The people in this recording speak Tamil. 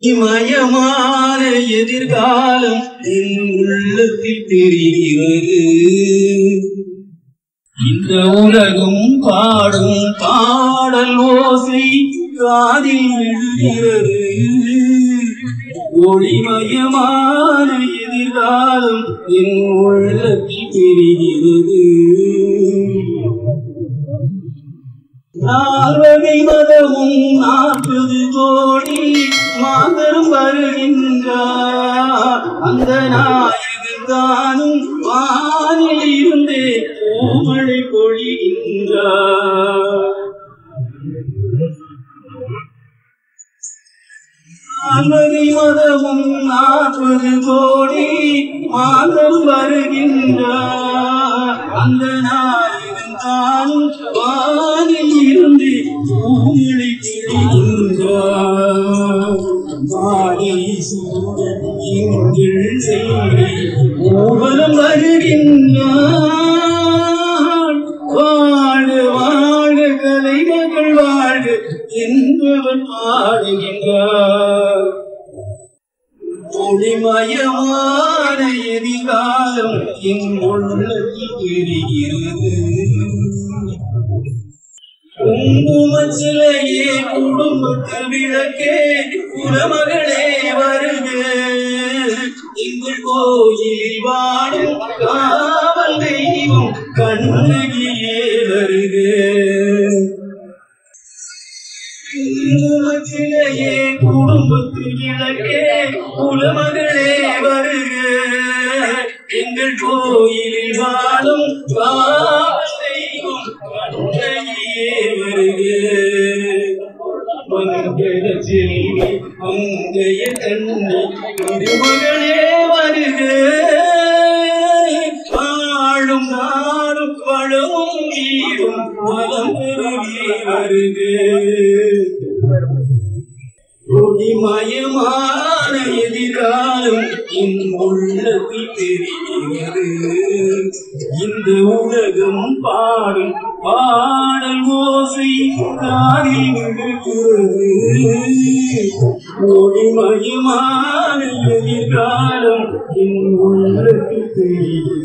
மயமான எதிர்காலம் என் உள்ளத்தில் தெரிகிறது இந்த உலகம் பாடும் பாடல் ஓசை காதில் விழுகிறது ஒளிமயமான எதிர்காலம் என் உள்ளத்தில் தெரிகிறது நால்வகை மதமும் நாற்பது கோடி மாதரும் வருகின்றார் அந்த நாயகன் தானும் வானில் இருந்தே பூமழை பொழிகின்றார் நால்வகை மதமும் நாற்பது கோடி மாதம் வருகின்றார் அந்த நாயகன் தானும் வானில் இருந்து பூமிழை பிடிகின்றார் மாலை சூழல் எங்கள் செய்தி ஊர்வலம் வருகின்றார் வாழ வாழ கலைகள் வாழ்க என்பவர் பாடுகின்றார் ஒளிமயமான எதிர்காலம் என் உள்ளத்தில் தெரிகிறது குங்குமச்சிலையே குடும்பத்தில் விளக்கே குலமகளே வருக எங்கள் கோயிலில் வாழும் காவல் தெய்வம் கண்ணகியே வருக குங்குமச்சிலையே குடும்பத்தில் விளக்கே குலமகளே வருக எங்கள் கோயிலில் வாழும் காவல் தெய்வம் கண்ணகியே வருக மங்கள செல்வி மங்கைய கண்ணி திருமகளே வருக வாழும் நாடும் வளமும் வீடும் வளம் பெருகி வருக ஒளிமயமான எதிர்காலம் என் உள்ளத்தில் தெரிகிறது இந்த உலகம் பாடும் பாடல் ஓசை காதில் விழுகிறது ஒளிமயமான எதிர்காலம் என் உள்ளத்தில் தெரிகிறது